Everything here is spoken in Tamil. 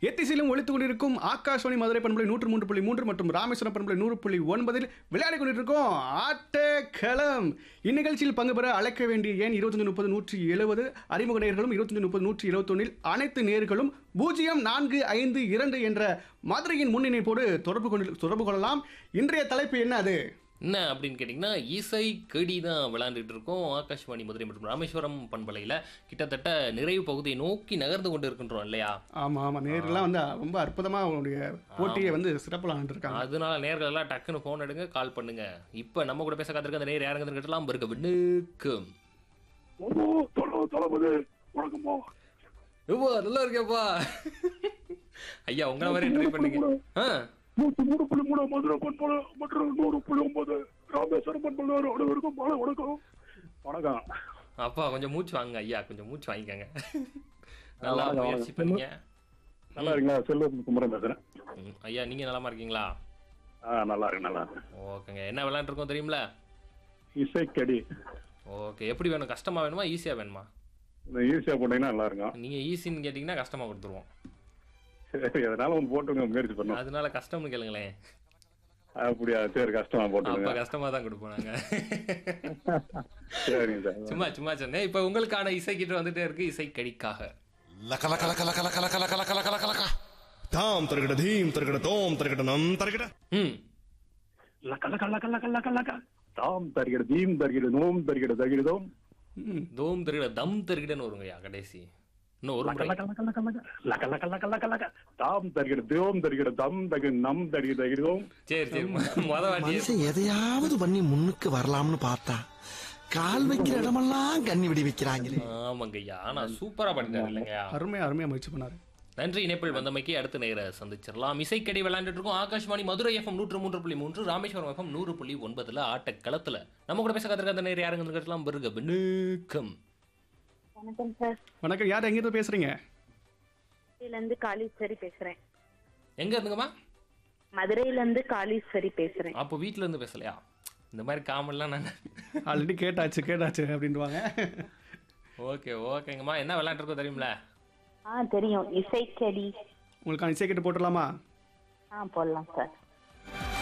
எத்திசையிலும் ஒழித்துக் கொண்டிருக்கும் ஆகாஷ்வாணி மதுரை பண்பலை நூற்று மூன்று புள்ளி மூன்று மற்றும் ராமேஸ்வரம் பண்பலை நூறு புள்ளி ஒன்பதில் விளையாடி கொண்டிருக்கோம் ஆட்டக்களம் இந்நிகழ்ச்சியில் பங்கு பெற அழைக்க வேண்டிய எண் இருபத்தஞ்சு முப்பது நூற்றி எழுபது அறிமுக நேர்களும் இருபத்தஞ்சு முப்பது நூற்றி எழுபத்தொன்னில் அனைத்து நேர்களும் பூஜ்ஜியம் நான்கு ஐந்து இரண்டு என்ற மதுரையின் முன்னிணைப்போடு தொடர்பு கொண்டு தொடர்பு கொள்ளலாம் இன்றைய தலைப்பு என்ன அது என்ன அப்படின்னு கேட்டிங்கன்னா இசை கடி தான் விளையாண்டுட்டு இருக்கோம் ஆகாஷ்வாணி மதுரை மற்றும் ராமேஸ்வரம் பண்பலையில் கிட்டத்தட்ட நிறைவு பகுதியை நோக்கி நகர்ந்து கொண்டு இருக்கின்றோம் இல்லையா ஆமா ஆமா நேர்கள்லாம் வந்து ரொம்ப அற்புதமா அவங்களுடைய போட்டியை வந்து சிறப்பில் இருக்காங்க அதனால நேர்கள் எல்லாம் டக்குன்னு ஃபோன் எடுங்க கால் பண்ணுங்க இப்போ நம்ம கூட பேச காத்திருக்க அந்த நேர் யாருங்க கேட்டலாம் இருக்க விண்ணுக்கும் ஓ தொலை தளபதி வணக்கம்மா ரொம்ப நல்லா இருக்கேப்பா ஐயா உங்களை மாதிரி ட்ரை பண்ணுங்க ஆ நூத்தி மூணு புள்ளி மூணு மதுரை பண்பலை மற்றும் நூறு புள்ளி ஒன்பது ராமேஸ்வரம் பண்பலை அனைவருக்கும் மாலை வணக்கம் வணக்கம் அப்பா கொஞ்சம் மூச்சு வாங்க ஐயா கொஞ்சம் மூச்சு வாங்கிக்கோங்க நல்லா வணக்கம், முயற்சி வணக்கம். பண்ணீங்க நல்லா இருக்கீங்களா செல்வம் குமரன் பேசுறேன் ம், ஐயா நீங்க நலமா இருக்கீங்களா ஆ நல்லா இருக்கு நல்லா இருக்கு ஓகேங்க என்ன விளையாண்டுருக்கோம் தெரியுமில இசைக்கடி ஓகே எப்படி வேணும் கஷ்டமா வேணுமா ஈஸியா வேணுமா இந்த ஈஸியா போட்டீங்கன்னா நல்லா இருக்கும் நீங்க ஈஸின்னு கேட்டிங்கன்னா கஷ்டமா கொடுத்துருவோம் சரி அதனால ஒன்று போட்டுங்க முயற்சி பண்ணும் அதனால கஷ்டம்னு கேளுங்களேன் அப்படியா சரி கஷ்டமா அப்ப போட்டுங்க கஷ்டமா தான் கொடுப்போம் நாங்க சரிங்க சார் சும்மா சும்மா சொன்னேன் இப்ப உங்களுக்கான இசை கிட்ட வந்துட்டே இருக்கு இசை கடிக்காக லக லக லக லக லக லக லக லக லக லக லக தாம் தருகிட தீம் தருகிட தோம் தருகிட நம் தருகிட ம் லக்க லக்க லக்க லக்க லக்க லக்க தாம் தருகிற தீம் தருகிற நோம் தருகிற தருகிறதோம் ம். தோம் தெருகிட தம் தெருகிடன்னு வருங்கய்யா கடைசி இன்னும் ஒரு லக்க முறை லக்க லக்க லக்க லக்க லக்க லக்க லக்க லக்க லக்க தாம் தருகிற தோம் தருகிற தம் தகு நம் தருகிற தருகிறதோம் சரி சரி மொத வாட்டி மனுஷன் எதையாவது பண்ணி முன்னுக்கு வரலாம்னு பார்த்தா கால் வைக்கிற இடமெல்லாம் கண்ணி விடி வைக்கிறாங்களே ஆமாங்கய்யா ஆனா சூப்பரா பண்ணிட்டாரு இல்லைங்கய்யா அருமையா அருமையா முயற்சி பண்ணாரு நன்றி இணைப்பில் வந்தமைக்கு அடுத்த நேர சந்திச்சிடலாம் இசைக்கடி விளையாண்டுட்டு இருக்கோம் ஆகாஷ்வாணி மதுரை எஃப்எம் நூற்று மூன்று புள்ளி மூன்று ராமேஸ்வரம் எஃப்எம் நூறு புள்ளி ஒன்பதுல ஆட்டக்களத்துல நம்ம கூட பேச காத்திருக்க அந்த நேர் யாருங்க கேட்டலாம் பிறகு பின்னுக்கம் வணக்கம் சார் வணக்கம் யார் எங்கிருந்து பேசுறீங்க மதுரையில இருந்து காளீஸ்வரி பேசுறேன் எங்க இருந்துங்கம்மா மதுரையில இருந்து காளீஸ்வரி பேசுறேன் அப்போ வீட்ல இருந்து பேசலையா இந்த மாதிரி காமெல்லாம் நான் ஆல்ரெடி கேட்டாச்சு கேட்டாச்சு அப்படின்வாங்க ஓகே ஓகேங்கம்மா என்ன விளையாண்டுருக்கோம் தெரியுமில ஆ தெரியும் இசைக்கடி உங்களுக்கான இசை கேட்டு போட்டுடலாமா ஆ போடலாம் சார்